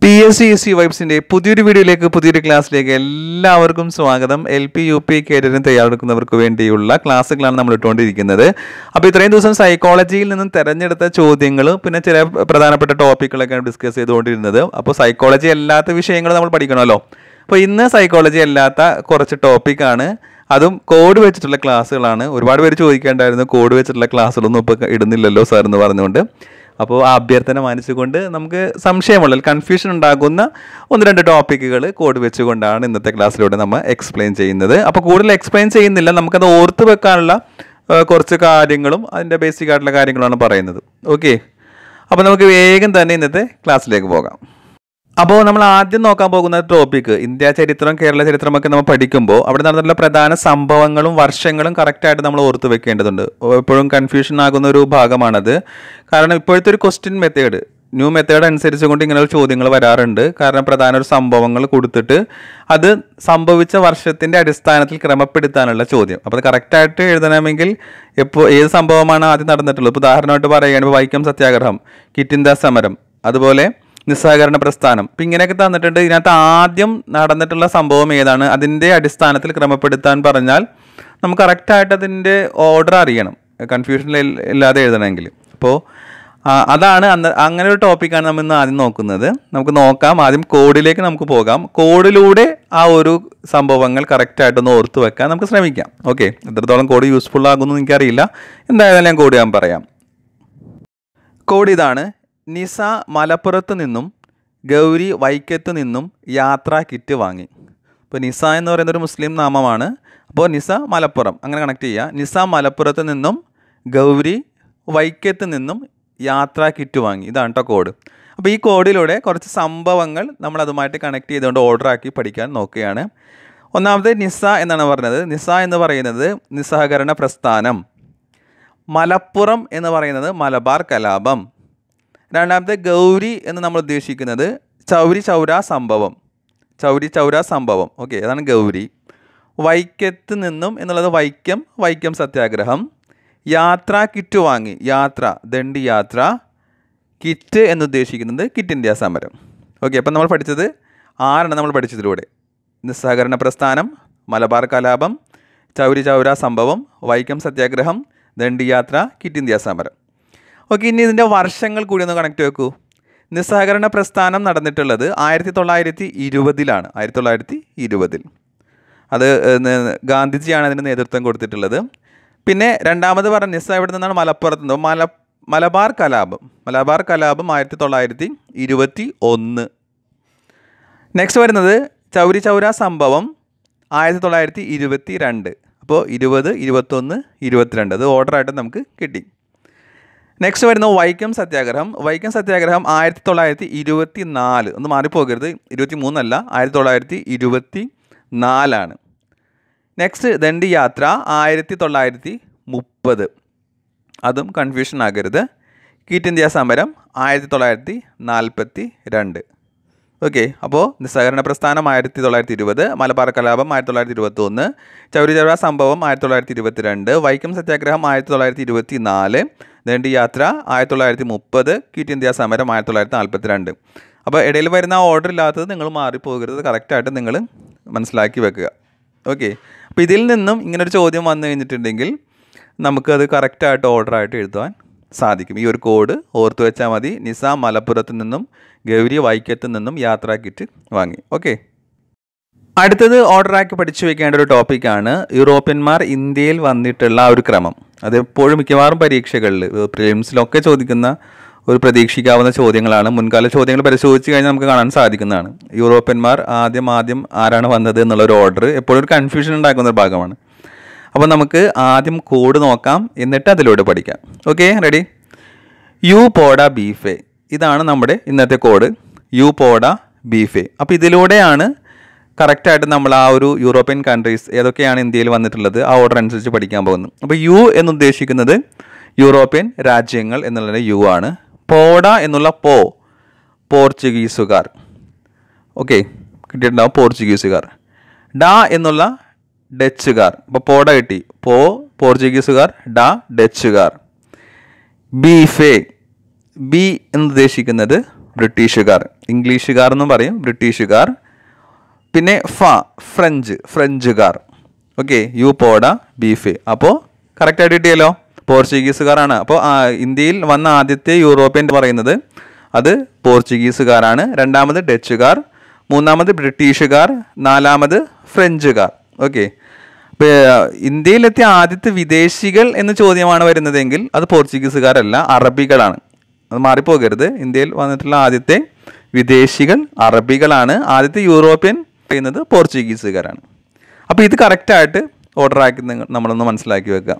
P S C C വൈബ്സിന്റെ പുതിയൊരു വീഡിയോയിലേക്ക് പുതിയൊരു ക്ലാസ്സിലേക്ക് എല്ലാവർക്കും സ്വാഗതം എൽ പി യു പി കേരളിന് തയ്യാറെടുക്കുന്നവർക്ക് വേണ്ടിയുള്ള ക്ലാസ്സുകളാണ് നമ്മൾ ഇട്ടുകൊണ്ടിരിക്കുന്നത് അപ്പോൾ ഇത്രയും ദിവസം സൈക്കോളജിയിൽ നിന്നും തിരഞ്ഞെടുത്ത ചോദ്യങ്ങൾ പിന്നെ ചില പ്രധാനപ്പെട്ട ടോപ്പിക്കുകളൊക്കെയാണ് ഡിസ്കസ് ചെയ്തുകൊണ്ടിരുന്നത് അപ്പോൾ സൈക്കോളജി അല്ലാത്ത വിഷയങ്ങൾ നമ്മൾ പഠിക്കണമല്ലോ അപ്പോൾ ഇന്ന് സൈക്കോളജി അല്ലാത്ത കുറച്ച് ടോപ്പിക്കാണ് അതും കോഡ് വെച്ചിട്ടുള്ള ക്ലാസ്സുകളാണ് ഒരുപാട് പേര് ചോദിക്കേണ്ടായിരുന്നു കോഡ് വെച്ചിട്ടുള്ള ക്ലാസ്സുകളൊന്നും ഇപ്പോൾ ഇടുന്നില്ലല്ലോ സാർ എന്ന് പറഞ്ഞുകൊണ്ട് അപ്പോൾ ആ അഭ്യർത്ഥന മാനിച്ചുകൊണ്ട് നമുക്ക് സംശയമുള്ള കൺഫ്യൂഷൻ ഉണ്ടാകുന്ന ഒന്ന് രണ്ട് ടോപ്പിക്കുകൾ കോഡ് വെച്ചുകൊണ്ടാണ് ഇന്നത്തെ ക്ലാസ്സിലൂടെ നമ്മൾ എക്സ്പ്ലെയിൻ ചെയ്യുന്നത് അപ്പോൾ കൂടുതൽ എക്സ്പ്ലെയിൻ ചെയ്യുന്നില്ല നമുക്കത് ഓർത്ത് വെക്കാനുള്ള ആ, കുറച്ച് കാര്യങ്ങളും അതിൻ്റെ ബേസിക് ആയിട്ടുള്ള കാര്യങ്ങളാണ് പറയുന്നത് ഓക്കെ അപ്പോൾ നമുക്ക് വേഗം തന്നെ ഇന്നത്തെ ക്ലാസ്സിലേക്ക് പോകാം അപ്പോൾ നമ്മൾ ആദ്യം നോക്കാൻ പോകുന്ന ടോപ്പിക്ക് ഇന്ത്യ ചരിത്രം കേരള ചരിത്രമൊക്കെ നമ്മൾ പഠിക്കുമ്പോൾ അവിടെ നടന്നിട്ടുള്ള പ്രധാന സംഭവങ്ങളും വർഷങ്ങളും കറക്റ്റായിട്ട് നമ്മൾ ഓർത്ത് വെക്കേണ്ടതുണ്ട് എപ്പോഴും കൺഫ്യൂഷൻ ആകുന്ന ഒരു ഭാഗമാണത് കാരണം ഇപ്പോഴത്തെ ഒരു ക്വസ്റ്റ്യൻ മെത്തേഡ് ന്യൂ മെത്തേഡ് അനുസരിച്ച് കൊണ്ട് ഇങ്ങനെ ഒരു ചോദ്യങ്ങൾ വരാറുണ്ട് കാരണം പ്രധാന ഒരു സംഭവങ്ങൾ കൊടുത്തിട്ട് അത് സംഭവിച്ച വർഷത്തിന്റെ അടിസ്ഥാനത്തിൽ ക്രമപ്പെടുത്താനുള്ള ചോദ്യം അപ്പോൾ അത് കറക്റ്റായിട്ട് എഴുതണമെങ്കിൽ എപ്പോൾ ഏത് സംഭവമാണ് ആദ്യം നടന്നിട്ടുള്ളത് ഇപ്പോൾ ഉദാഹരണമായിട്ട് പറയുകയാണെങ്കിൽ ഇപ്പോൾ വൈക്കം സത്യാഗ്രഹം കിറ്റ് ഇന്ത്യ സമരം അതുപോലെ നിസ്സഹകരണ പ്രസ്ഥാനം ഇപ്പം ഇങ്ങനെയൊക്കെ തന്നിട്ടുണ്ട് ഇതിനകത്ത് ആദ്യം നടന്നിട്ടുള്ള സംഭവം ഏതാണ് അതിൻ്റെ അടിസ്ഥാനത്തിൽ ക്രമപ്പെടുത്താൻ പറഞ്ഞാൽ നമുക്ക് കറക്റ്റായിട്ട് അതിൻ്റെ ഓർഡർ അറിയണം കൺഫ്യൂഷൻ ഇല്ലാതെ എഴുതണമെങ്കിൽ അപ്പോൾ അതാണ് അന്ന് അങ്ങനെ ഒരു ടോപ്പിക്കാണ് നമ്മൾ ഇന്ന് ആദ്യം നോക്കുന്നത് നമുക്ക് നോക്കാം ആദ്യം കോഡിലേക്ക് നമുക്ക് പോകാം കോഡിലൂടെ ആ ഒരു സംഭവങ്ങൾ കറക്റ്റായിട്ടൊന്ന് ഓർത്ത് വെക്കാൻ നമുക്ക് ശ്രമിക്കാം ഓക്കെ എത്രത്തോളം കോഡ് യൂസ്ഫുൾ ആകുമെന്ന് എനിക്കറിയില്ല എന്തായാലും ഞാൻ കോഡ് ഞാൻ പറയാം കോഡ് ഇതാണ് നിസ മലപ്പുറത്ത് നിന്നും ഗൗരി വൈക്കത്ത് നിന്നും യാത്രാ കിറ്റ് വാങ്ങി ഇപ്പോൾ നിസ എന്ന് പറയുന്ന ഒരു മുസ്ലിം നാമമാണ് അപ്പോൾ നിസ മലപ്പുറം അങ്ങനെ കണക്ട് ചെയ്യുക നിസ മലപ്പുറത്ത് നിന്നും ഗൗരി വൈക്കത്ത് നിന്നും യാത്രാ കിറ്റ് വാങ്ങി ഇതാണ് കേട്ടോ കോഡ് അപ്പോൾ ഈ കോഡിലൂടെ കുറച്ച് സംഭവങ്ങൾ നമ്മൾ അതുമായിട്ട് കണക്ട് ചെയ്തുകൊണ്ട് ഓർഡർ ആക്കി പഠിക്കാൻ നോക്കുകയാണ് ഒന്നാമത് നിസ എന്നാണ് പറഞ്ഞത് നിസ എന്ന് പറയുന്നത് നിസ്സഹകരണ പ്രസ്ഥാനം മലപ്പുറം എന്ന് പറയുന്നത് മലബാർ കലാപം രണ്ടാമത്തെ ഗൗരി എന്ന് നമ്മൾ ഉദ്ദേശിക്കുന്നത് ചൗരി ചൗര സംഭവം ചൗരി ചൗര സംഭവം ഓക്കെ അതാണ് ഗൗരി വൈക്കത്ത് നിന്നും എന്നുള്ളത് വൈക്കം വൈക്കം സത്യാഗ്രഹം യാത്രാ കിറ്റ് വാങ്ങി യാത്ര ദണ്ഡി യാത്ര കിറ്റ് എന്ന് ഉദ്ദേശിക്കുന്നത് കിറ്റ് ഇന്ത്യ സമരം ഓക്കെ അപ്പം നമ്മൾ പഠിച്ചത് ആറാണ് നമ്മൾ പഠിച്ചതിലൂടെ നിസ്സഹകരണ പ്രസ്ഥാനം മലബാർ കലാപം ചൗരി ചൗര സംഭവം വൈക്കം സത്യാഗ്രഹം ദണ്ഡിയാത്ര കിറ്റ് ഇന്ത്യ സമരം ഓക്കെ ഇനി ഇതിൻ്റെ വർഷങ്ങൾ കൂടി ഒന്ന് കണക്ട് വെക്കൂ നിസ്സഹകരണ പ്രസ്ഥാനം നടന്നിട്ടുള്ളത് ആയിരത്തി തൊള്ളായിരത്തി ഇരുപതിലാണ് ആയിരത്തി തൊള്ളായിരത്തി ഇരുപതിൽ അത് ഏഹ്, ന- ഗാന്ധിജിയാണ് അതിന് നേതൃത്വം കൊടുത്തിട്ടുള്ളത് പിന്നെ രണ്ടാമത് പറഞ്ഞ നിസ്സ എവിടെ നിന്നാണ് മലപ്പുറത്ത് നിന്ന് മല മലബാർ കലാപം മലബാർ കലാപം ആയിരത്തി തൊള്ളായിരത്തി ഇരുപത്തി ഒന്ന് നെക്സ്റ്റ് വരുന്നത് ചൗരി ചൗര സംഭവം ആയിരത്തി തൊള്ളായിരത്തി ഇരുപത്തി രണ്ട് അപ്പോൾ ഇരുപത് ഇരുപത്തൊന്ന് ഇരുപത്തിരണ്ട് അത് ഓർഡറായിട്ട് നമുക്ക് കിട്ടി നെക്സ്റ്റ് വരുന്നത് വൈക്കം സത്യാഗ്രഹം വൈക്കം സത്യാഗ്രഹം ആയിരത്തി തൊള്ളായിരത്തി ഇരുപത്തി നാല് ഒന്ന് മാറിപ്പോകരുത് ഇരുപത്തി മൂന്നല്ല ആയിരത്തി തൊള്ളായിരത്തി ഇരുപത്തി നാലാണ് നെക്സ്റ്റ് ദണ്ഡി യാത്ര ആയിരത്തി തൊള്ളായിരത്തി മുപ്പത് അതും കൺഫ്യൂഷൻ ആകരുത് കിറ്റ് ഇന്ത്യ സമരം ആയിരത്തി തൊള്ളായിരത്തി നാൽപ്പത്തി രണ്ട് ഓക്കെ അപ്പോൾ നിസ്സഹകരണ പ്രസ്ഥാനം ആയിരത്തി തൊള്ളായിരത്തി ഇരുപത് മലബാർ കലാപം ആയിരത്തി തൊള്ളായിരത്തി ഇരുപത്തി ഒന്ന് ചൗരി ചൗര സംഭവം ആയിരത്തി തൊള്ളായിരത്തി ഇരുപത്തി രണ്ട് വൈക്കം സത്യാഗ്രഹം ആയിരത്തി തൊള്ളായിരത്തി ഇരുപത്തി നാല് ദണ്ഡി യാത്ര ആയിരത്തി തൊള്ളായിരത്തി മുപ്പത് ക്വിറ്റ് ഇന്ത്യ സമരം ആയിരത്തി തൊള്ളായിരത്തി നാൽപ്പത്തി രണ്ട് അപ്പോൾ ഇടയിൽ വരുന്ന ഓർഡർ ഇല്ലാത്തത് നിങ്ങൾ മാറിപ്പോകരുത് കറക്റ്റായിട്ട് നിങ്ങൾ മനസ്സിലാക്കി വെക്കുക ഓക്കെ അപ്പോൾ ഇതിൽ നിന്നും ഇങ്ങനൊരു ചോദ്യം വന്നു കഴിഞ്ഞിട്ടുണ്ടെങ്കിൽ നമുക്കത് കറക്റ്റായിട്ട് ഓർഡറായിട്ട് എഴുതുവാൻ സാധിക്കും ഈ ഒരു കോഡ് ഓർത്ത് വെച്ചാൽ മതി നിസാം മലപ്പുറത്ത് നിന്നും ഗൗരി വൈക്കത്ത് നിന്നും യാത്രാ കിറ്റ് വാങ്ങി ഓക്കെ അടുത്തത് ഓർഡറാക്കി പഠിച്ചു വെക്കേണ്ട ഒരു ടോപ്പിക്കാണ് യൂറോപ്യന്മാർ ഇന്ത്യയിൽ വന്നിട്ടുള്ള ആ ഒരു ക്രമം അത് എപ്പോഴും മിക്കവാറും പരീക്ഷകളിൽ പ്രിലിംസിലൊക്കെ ചോദിക്കുന്ന ഒരു പ്രതീക്ഷിക്കാവുന്ന ചോദ്യങ്ങളാണ് മുൻകാല ചോദ്യങ്ങൾ പരിശോധിച്ച് കഴിഞ്ഞാൽ നമുക്ക് കാണാൻ സാധിക്കുന്നതാണ് യൂറോപ്യന്മാർ ആദ്യം ആദ്യം ആരാണ് വന്നത് എന്നുള്ള ഒരു ഓർഡർ എപ്പോഴും ഒരു കൺഫ്യൂഷൻ ഉണ്ടാക്കുന്ന ഒരു ഭാഗമാണ് അപ്പോൾ നമുക്ക് ആദ്യം കോഡ് നോക്കാം എന്നിട്ട് അതിലൂടെ പഠിക്കാം ഓക്കെ റെഡി യു പോഡ ബീഫെ ഇതാണ് നമ്മുടെ ഇന്നത്തെ കോഡ് യു പോഡ ബീഫെ അപ്പോൾ ഇതിലൂടെയാണ് കറക്റ്റായിട്ട് നമ്മൾ ആ ഒരു യൂറോപ്യൻ കൺട്രീസ് ഏതൊക്കെയാണ് ഇന്ത്യയിൽ വന്നിട്ടുള്ളത് ആ ഓർഡർ അനുസരിച്ച് പഠിക്കാൻ പോകുന്നത് അപ്പോൾ യു എന്ന് ഉദ്ദേശിക്കുന്നത് യൂറോപ്യൻ രാജ്യങ്ങൾ എന്നുള്ള യു ആണ് പോഡ എന്നുള്ള പോ പോർച്ചുഗീസുകാർ ഓക്കെ കിട്ടിയിട്ടുണ്ടാവും പോർച്ചുഗീസുകാർ ഡ എന്നുള്ള ഡച്ചുകാർ അപ്പോൾ പോട കിട്ടി പോ പോർച്ചുഗീസുകാർ ഡ ഡച്ചുകാർ ബീഫെ ബി എന്ന് ഉദ്ദേശിക്കുന്നത് ബ്രിട്ടീഷുകാർ ഇംഗ്ലീഷുകാർ എന്നും പറയും ബ്രിട്ടീഷുകാർ പിന്നെ ഫ ഫ്രഞ്ച് ഫ്രഞ്ചുകാർ ഓക്കെ യു പോഡ ബീഫ് അപ്പോൾ കറക്റ്റായിട്ട് കിട്ടിയല്ലോ പോർച്ചുഗീസുകാരാണ് അപ്പോൾ ഇന്ത്യയിൽ വന്ന ആദ്യത്തെ യൂറോപ്യൻ എന്ന് പറയുന്നത് അത് പോർച്ചുഗീസുകാരാണ് രണ്ടാമത് ഡച്ചുകാർ മൂന്നാമത് ബ്രിട്ടീഷുകാർ നാലാമത് ഫ്രഞ്ചുകാർ ഓക്കെ ഇപ്പോൾ ഇന്ത്യയിലെത്തിയ ആദ്യത്തെ വിദേശികൾ എന്ന ചോദ്യമാണ് വരുന്നതെങ്കിൽ അത് പോർച്ചുഗീസുകാരല്ല അറബികളാണ് അത് മാറിപ്പോകരുത് ഇന്ത്യയിൽ വന്നിട്ടുള്ള ആദ്യത്തെ വിദേശികൾ അറബികളാണ് ആദ്യത്തെ യൂറോപ്യൻ പറയുന്നത് പോർച്ചുഗീസുകാരാണ് അപ്പോൾ ഇത് കറക്റ്റായിട്ട് ഓർഡർ ആക്കി നിങ്ങൾ നമ്മളൊന്ന് മനസ്സിലാക്കി വെക്കുക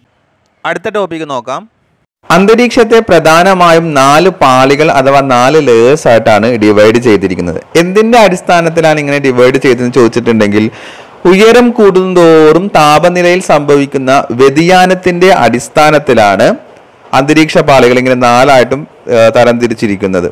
അടുത്ത ടോപ്പിക്ക് നോക്കാം അന്തരീക്ഷത്തെ പ്രധാനമായും നാല് പാളികൾ അഥവാ നാല് ലേയേഴ്സ് ആയിട്ടാണ് ഡിവൈഡ് ചെയ്തിരിക്കുന്നത് എന്തിന്റെ അടിസ്ഥാനത്തിലാണ് ഇങ്ങനെ ഡിവൈഡ് ചെയ്തതെന്ന് ചോദിച്ചിട്ടുണ്ടെങ്കിൽ ഉയരം കൂടുന്തോറും താപനിലയിൽ സംഭവിക്കുന്ന വ്യതിയാനത്തിന്റെ അടിസ്ഥാനത്തിലാണ് അന്തരീക്ഷ പാളികൾ ഇങ്ങനെ നാലായിട്ടും ഏഹ്, തരംതിരിച്ചിരിക്കുന്നത്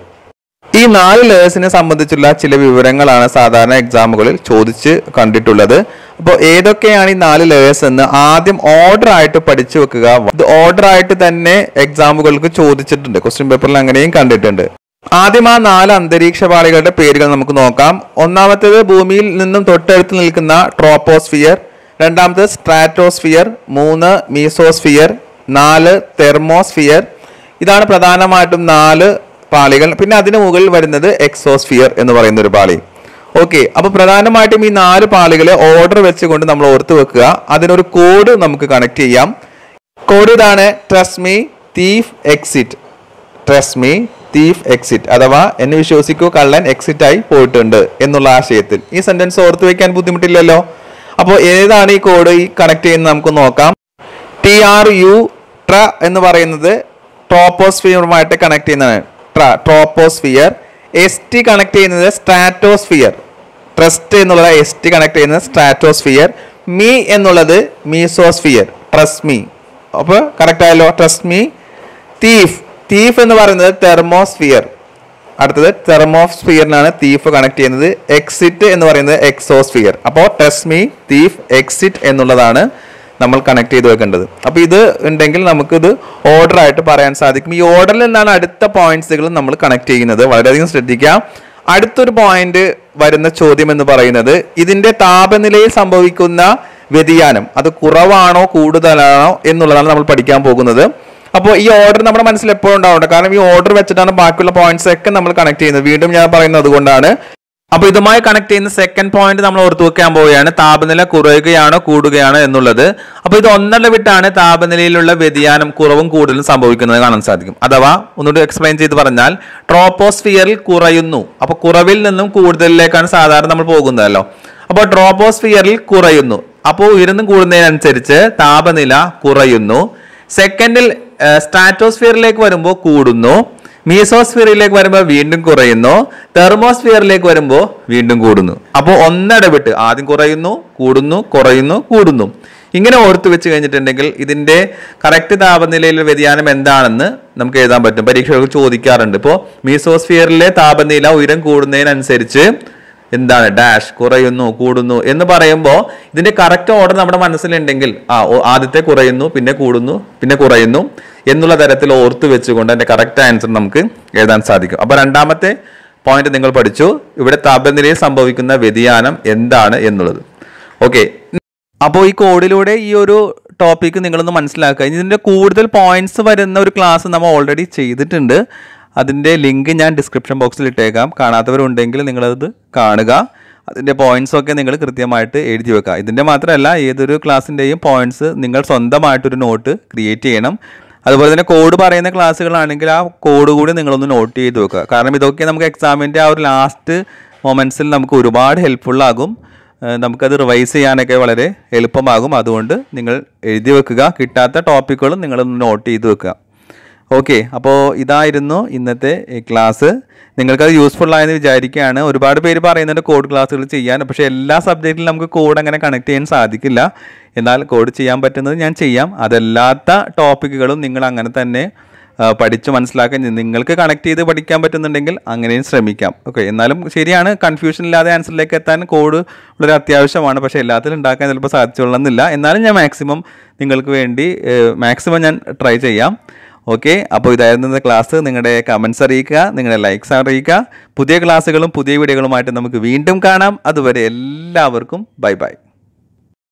ഈ നാല് ലേയേഴ്സിനെ സംബന്ധിച്ചുള്ള ചില വിവരങ്ങളാണ് സാധാരണ എക്സാമുകളിൽ ചോദിച്ച് കണ്ടിട്ടുള്ളത് അപ്പോൾ ഏതൊക്കെയാണ് ഈ നാല് ലേയേഴ്സ് എന്ന് ആദ്യം ഓർഡർ ആയിട്ട് പഠിച്ചു വെക്കുക ഇത് ഓർഡർ ആയിട്ട് തന്നെ എക്സാമുകൾക്ക് ചോദിച്ചിട്ടുണ്ട് ക്വസ്റ്റ്യൻ പേപ്പറിൽ അങ്ങനെയും കണ്ടിട്ടുണ്ട് ആദ്യം ആ നാല് അന്തരീക്ഷ പാളികളുടെ പേരുകൾ നമുക്ക് നോക്കാം ഒന്നാമത്തേത് ഭൂമിയിൽ നിന്നും തൊട്ടടുത്ത് നിൽക്കുന്ന ട്രോപ്പോസ്ഫിയർ രണ്ടാമത്തേത് സ്ട്രാറ്റോസ്ഫിയർ മൂന്ന് മീസോസ്ഫിയർ നാല് തെർമോസ്ഫിയർ ഇതാണ് പ്രധാനമായിട്ടും നാല് പാളികൾ പിന്നെ അതിന് മുകളിൽ വരുന്നത് എക്സോസ്ഫിയർ എന്ന് പറയുന്ന ഒരു പാളി ഓക്കെ അപ്പൊ പ്രധാനമായിട്ടും ഈ നാല് പാളികളെ ഓർഡർ വെച്ചുകൊണ്ട് നമ്മൾ ഓർത്ത് വെക്കുക അതിനൊരു കോഡ് നമുക്ക് കണക്ട് ചെയ്യാം കോഡ് ഇതാണ് trust me thief exit trust me thief exit അഥവാ എന്നെ വിശ്വസിക്കൂ കള്ളൻ എക്സിറ്റ് ആയി പോയിട്ടുണ്ട് എന്നുള്ള ആശയത്തിൽ ഈ സെന്റൻസ് ഓർത്ത് വെക്കാൻ ബുദ്ധിമുട്ടില്ലല്ലോ അപ്പോൾ ഏതാണ് ഈ കോഡ് ഈ കണക്ട് ചെയ്യുന്നത് നമുക്ക് നോക്കാം ടി ആർ യു ട്ര എന്ന് പറയുന്നത് ട്രോപ്പോസ്ഫിയറുമായിട്ട് കണക്ട് ചെയ്യുന്നതാണ് ട്ര ട്രോപ്പോസ്ഫിയർ എസ് ടി കണക്ട് ചെയ്യുന്നത് സ്ട്രാറ്റോസ്ഫിയർ ട്രസ്റ്റ് എന്നുള്ള എസ് ടി കണക്ട് ചെയ്യുന്നത് സ്ട്രാറ്റോസ്ഫിയർ മീ എന്നുള്ളത് മീസോസ്ഫിയർ ട്രസ്മി അപ്പോൾ കറക്റ്റ് ആയല്ലോ ട്രസ്മി തീഫ് തീഫ് എന്ന് പറയുന്നത് തെർമോസ്ഫിയർ അടുത്തത് തെർമോസ്ഫിയറിനാണ് തീഫ് കണക്ട് ചെയ്യുന്നത് എക്സിറ്റ് എന്ന് പറയുന്നത് എക്സോസ്ഫിയർ അപ്പോൾ ടെസ്മി തീഫ് എക്സിറ്റ് എന്നുള്ളതാണ് നമ്മൾ കണക്ട് ചെയ്ത് വെക്കേണ്ടത് അപ്പോൾ ഇത് ഉണ്ടെങ്കിൽ നമുക്കിത് ഓർഡർ ആയിട്ട് പറയാൻ സാധിക്കും ഈ ഓർഡറിൽ നിന്നാണ് അടുത്ത പോയിന്റ്സുകൾ നമ്മൾ കണക്ട് ചെയ്യുന്നത് വളരെയധികം ശ്രദ്ധിക്കാം അടുത്തൊരു പോയിന്റ് വരുന്ന ചോദ്യം എന്ന് പറയുന്നത് ഇതിന്റെ താപനിലയിൽ സംഭവിക്കുന്ന വ്യതിയാനം അത് കുറവാണോ കൂടുതലാണോ എന്നുള്ളതാണ് നമ്മൾ പഠിക്കാൻ പോകുന്നത് അപ്പോൾ ഈ ഓർഡർ നമ്മുടെ മനസ്സിൽ എപ്പോഴും ഉണ്ടാവുന്നുണ്ട് കാരണം ഈ ഓർഡർ വെച്ചിട്ടാണ് ബാക്കിയുള്ള പോയിന്റ്സ് ഒക്കെ നമ്മൾ കണക്ട് ചെയ്യുന്നത് വീണ്ടും ഞാൻ പറയുന്നത് അതുകൊണ്ടാണ് അപ്പോൾ ഇതുമായി കണക്ട് ചെയ്യുന്ന സെക്കൻഡ് പോയിന്റ് നമ്മൾ ഓർത്ത് വെക്കാൻ പോവുകയാണ് താപനില കുറയുകയാണോ കൂടുകയാണോ എന്നുള്ളത് അപ്പോൾ ഇത് ഒന്നര വിട്ടാണ് താപനിലയിലുള്ള വ്യതിയാനം കുറവും കൂടുതലും സംഭവിക്കുന്നത് കാണാൻ സാധിക്കും അഥവാ ഒന്നുകൂടി എക്സ്പ്ലെയിൻ ചെയ്ത് പറഞ്ഞാൽ ട്രോപ്പോസ്ഫിയറിൽ കുറയുന്നു അപ്പോൾ കുറവിൽ നിന്നും കൂടുതലിലേക്കാണ് സാധാരണ നമ്മൾ പോകുന്നതല്ലോ അപ്പോൾ ട്രോപ്പോസ്ഫിയറിൽ കുറയുന്നു അപ്പോൾ ഉയർന്നു കൂടുന്നതിനനുസരിച്ച് താപനില കുറയുന്നു സെക്കൻഡിൽ സ്ട്രാറ്റോസ്ഫിയറിലേക്ക് വരുമ്പോൾ കൂടുന്നു മീസോസ്ഫിയറിലേക്ക് വരുമ്പോൾ വീണ്ടും കുറയുന്നു തെർമോസ്ഫിയറിലേക്ക് വരുമ്പോൾ വീണ്ടും കൂടുന്നു അപ്പോൾ ഒന്നിടവിട്ട് ആദ്യം കുറയുന്നു കൂടുന്നു കുറയുന്നു കൂടുന്നു ഇങ്ങനെ ഓർത്ത് വെച്ച് കഴിഞ്ഞിട്ടുണ്ടെങ്കിൽ ഇതിന്റെ കറക്റ്റ് താപനിലയിലെ വ്യതിയാനം എന്താണെന്ന് നമുക്ക് എഴുതാൻ പറ്റും പരീക്ഷകൾക്ക് ചോദിക്കാറുണ്ട് ഇപ്പോൾ മീസോസ്ഫിയറിലെ താപനില ഉയരം കൂടുന്നതിനനുസരിച്ച് എന്താണ് ഡാഷ് കുറയുന്നു കൂടുന്നു എന്ന് പറയുമ്പോൾ ഇതിന്റെ കറക്റ്റ് ഓർഡർ നമ്മുടെ മനസ്സിലുണ്ടെങ്കിൽ ആ ഓ- ആദ്യത്തെ കുറയുന്നു പിന്നെ കൂടുന്നു പിന്നെ കുറയുന്നു എന്നുള്ള തരത്തിൽ ഓർത്ത് വെച്ചുകൊണ്ട് അതിന്റെ കറക്റ്റ് ആൻസർ നമുക്ക് എഴുതാൻ സാധിക്കും അപ്പൊ രണ്ടാമത്തെ പോയിന്റ് നിങ്ങൾ പഠിച്ചു ഇവിടെ താപനിലയിൽ സംഭവിക്കുന്ന വ്യതിയാനം എന്താണ് എന്നുള്ളത് ഓക്കെ അപ്പോൾ ഈ കോഡിലൂടെ ഈ ഒരു ടോപ്പിക്ക് നിങ്ങളൊന്ന് മനസ്സിലാക്കുക ഇതിൻ്റെ കൂടുതൽ പോയിന്റ്സ് വരുന്ന ഒരു ക്ലാസ് നമ്മൾ ഓൾറെഡി ചെയ്തിട്ടുണ്ട് അതിൻ്റെ ലിങ്ക് ഞാൻ ഡിസ്ക്രിപ്ഷൻ ബോക്സിൽ ഇട്ടേക്കാം കാണാത്തവരുണ്ടെങ്കിൽ നിങ്ങളത് കാണുക അതിൻ്റെ പോയിന്റ്സ് ഒക്കെ നിങ്ങൾ കൃത്യമായിട്ട് എഴുതി വെക്കുക ഇതിൻ്റെ മാത്രമല്ല ഏതൊരു ക്ലാസ്സിൻ്റെയും പോയിന്റ്സ് നിങ്ങൾ സ്വന്തമായിട്ടൊരു നോട്ട് ക്രിയേറ്റ് ചെയ്യണം അതുപോലെ തന്നെ കോഡ് പറയുന്ന ക്ലാസ്സുകളാണെങ്കിൽ ആ കോഡ് കൂടി നിങ്ങളൊന്ന് നോട്ട് ചെയ്ത് വെക്കുക കാരണം ഇതൊക്കെ നമുക്ക് എക്സാമിൻ്റെ ആ ഒരു ലാസ്റ്റ് മൊമെൻറ്റ്സിൽ നമുക്ക് ഒരുപാട് ഹെൽപ്ഫുൾ ആകും ഏഹ് നമുക്കത് റിവൈസ് ചെയ്യാനൊക്കെ വളരെ എളുപ്പമാകും അതുകൊണ്ട് നിങ്ങൾ എഴുതി വെക്കുക കിട്ടാത്ത ടോപ്പിക്കുകളും നിങ്ങളൊന്ന് നോട്ട് ചെയ്ത് വെക്കുക ഓക്കെ അപ്പോൾ ഇതായിരുന്നു ഇന്നത്തെ ഈ ക്ലാസ് നിങ്ങൾക്കത് യൂസ്ഫുൾ ആയെന്ന് വിചാരിക്കുകയാണ് ഒരുപാട് പേര് പറയുന്നുണ്ട് കോഡ് ക്ലാസ്സുകൾ ചെയ്യാൻ പക്ഷേ എല്ലാ സബ്ജക്റ്റിലും നമുക്ക് കോഡ് അങ്ങനെ കണക്ട് ചെയ്യാൻ സാധിക്കില്ല എന്നാൽ കോഡ് ചെയ്യാൻ പറ്റുന്നത് ഞാൻ ചെയ്യാം അതല്ലാത്ത ടോപ്പിക്കുകളും നിങ്ങൾ അങ്ങനെ തന്നെ ആ, പഠിച്ച് മനസ്സിലാക്കാൻ നിങ്ങൾക്ക് കണക്ട് ചെയ്ത് പഠിക്കാൻ പറ്റുന്നുണ്ടെങ്കിൽ അങ്ങനെയും ശ്രമിക്കാം ഓക്കെ എന്നാലും ശരിയാണ് കൺഫ്യൂഷൻ ഇല്ലാതെ ആൻസറിലേക്ക് എത്താൻ കോഡ് വളരെ അത്യാവശ്യമാണ് പക്ഷേ എല്ലാത്തിലും ഉണ്ടാക്കാൻ ചിലപ്പോൾ സാധിച്ചുകൊള്ളുന്നില്ല എന്നാലും ഞാൻ മാക്സിമം നിങ്ങൾക്ക് വേണ്ടി മാക്സിമം ഞാൻ ട്രൈ ചെയ്യാം ഓക്കെ അപ്പോൾ ഇതായിരുന്നു ഇന്നത്തെ ക്ലാസ് നിങ്ങളുടെ കമൻസ് അറിയിക്കുക നിങ്ങളുടെ ലൈക്സ് അറിയിക്കുക പുതിയ ക്ലാസ്സുകളും പുതിയ വീഡിയോകളുമായിട്ട് നമുക്ക് വീണ്ടും കാണാം അതുവരെ എല്ലാവർക്കും ബൈ ബൈ